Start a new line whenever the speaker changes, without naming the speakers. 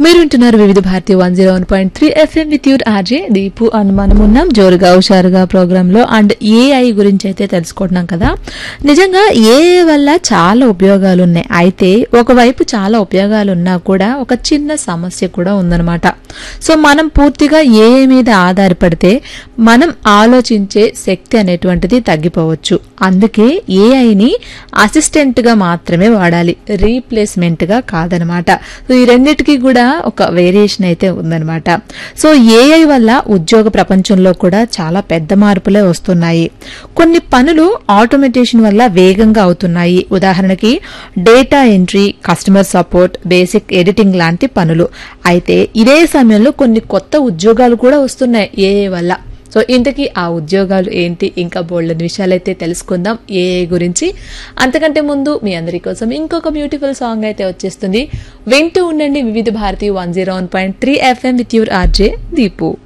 మీరు వింటున్నారు Vividh Bharati one zero one point three FM with your RJ Deepu అని మనం ఉన్నాం జోరుగా హుషారుగా ప్రోగ్రామ్ లో అండ్ ఏఐ గురించి అయితే తెలుసుకుంటున్నాం కదా నిజంగా ఏఐ వల్ల చాలా ఉపయోగాలు ఉన్నాయి అయితే ఒకవైపు చాలా ఉపయోగాలు ఉన్నా కూడా ఒక చిన్న సమస్య కూడా ఉందన్నమాట సో మనం పూర్తిగా ఏఐ మీద ఆధారపడితే మనం ఆలోచించే శక్తి అనేటువంటిది తగ్గిపోవచ్చు అందుకే ఏఐని అసిస్టెంట్ గా మాత్రమే వాడాలి రీప్లేస్మెంట్ గా కాదనమాట సో ఈ రెండిటికి కూడా ఒక వేరియేషన్ అయితే ఉందన్నమాట సో ఏఐ వల్ల ఉద్యోగ ప్రపంచంలో కూడా చాలా పెద్ద మార్పులే వస్తున్నాయి కొన్ని పనులు ఆటోమేటేషన్ వల్ల వేగంగా అవుతున్నాయి ఉదాహరణకి data entry customer support basic editing లాంటి పనులు అయితే ఇదే సమయంలో కొన్ని కొత్త ఉద్యోగాలు కూడా వస్తున్నాయి ఏఐ వల్ల సో ఇంతకీ ఆ ఉద్యోగాలు ఏంటి ఇంకా బోల్డెన్ విషయాలైతే తెలుసుకుందాం ఏఐ గురించి అంతకంటే ముందు మీ అందరి కోసం ఇంకొక బ్యూటిఫుల్ సాంగ్ అయితే వచ్చేస్తుంది వింటూ ఉండండి Vividh Bharati one zero one point three FM with your RJ Deepu